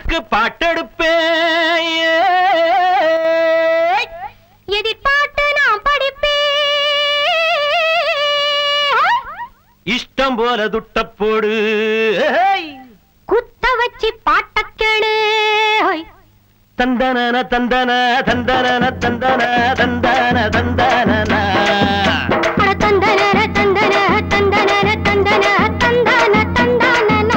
பாட்டுக்கு பாட்டெடுப்பேன் எதிர்பார்த்து நான் படிப்பேன் இஷ்டம் போல துட்ட போடு குத்த வச்சு பாட்ட கேளு தந்தன தந்தன தந்தன தந்தன தந்தன தந்தன அட தந்தன தந்தன தந்தன தந்தன தந்தன தந்தன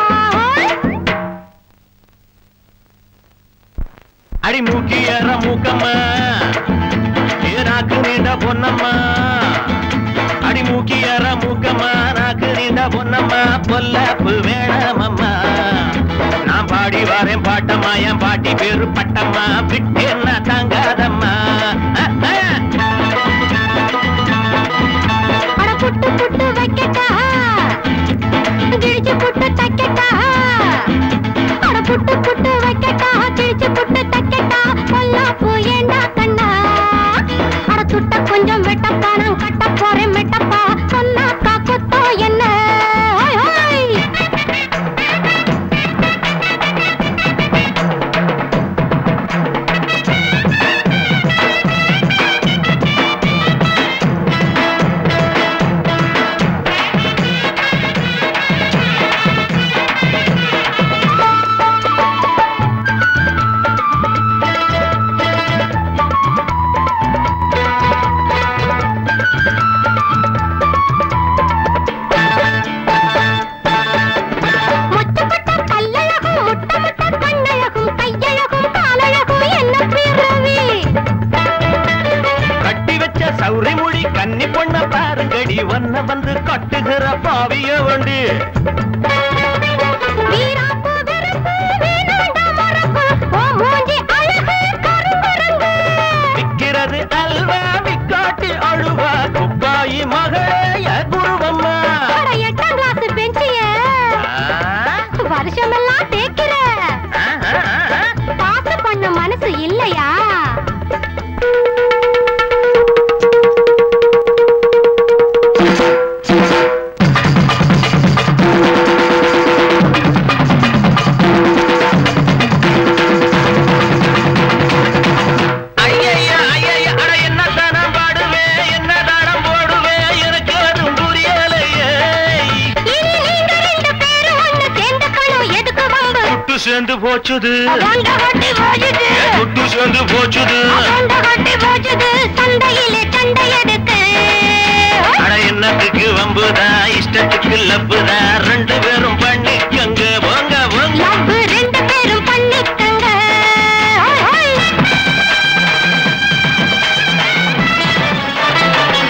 அடி மூக்கியற மூக்கம்மா ஏனாக்கு நீண்ட பொன்னம்மா அடி மூக்கியற மூக்கம்மா நாக்கு நீண்ட பொன்னம்மா பொல்லப்பு வேணாமம்மா நான் பாடி வரேன் பாட்டம்மா என் பாட்டி பேரு பட்டம்மா விட்டேன்னா தாங்காதம்மா அஹ், அஹ். அட புட்டு புட்டு வைக்கட்டா கிழிச்சு புட்டு தைக்கட்டா அட புட்டு புட்டு வைக்கட்டா கிழிச்சு புட்டு தைக்கட்டா பொல்லாப்பு ஏண்டா கண்ணா அட துட்ட கொஞ்சம் வெட்டப்பா நான் கட்ட போறேன் மெட்டப்பா சொன்னாக்கா குத்தோ என்ன ஹோய் ஹோய் முத்தப்பட்ட கல்லழகும் முட்ட முட்ட கண்ணழகும் கையழகும் காலழகும் என்ன பிறவி கட்டி வச்ச சௌரி முடி கன்னி பொண்ண பாருங்கடி ஒன்ன வந்து கட்டுகிற பாவிய வண்டி வீராப்பு வெறுப்பு வேணாண்டா மறப்பு ஓ மூஞ்சி அழகு கரும்பரங்கு விக்கிறது அல்வா விக்காட்டி அழுவா குப்பாயி மகளே குருவம்மா அட எட்டாம் கிளாஸ் பெஞ்சிய வருஷமெல்லாம் தேய்க்கிற பாச பண்ண மனசு இல்லையா ஐயையா, ஐயையா, அட என்ன தானம் பாடுவேன், என்ன தானம் போடுவேன், எனக்கு அதுவும் புரியலையே. இனி நீங்க ரெண்டு பேரும் ஒண்ணு சேர்ந்துக்கணும் எதுக்கு வம்பு துட்டு சேர்ந்து போச்சுது அதாண்ட கட்டி போச்சுது துட்டு சேர்ந்து போச்சுது அதாண்ட கட்டி போச்சுது சண்டையிலே சண்டை எதுக்கு அட என்னத்துக்கு வம்புதா இஷ்டத்துக்கு லப்புதா ரெண்டு பேரும் பண்ணிக்கங்க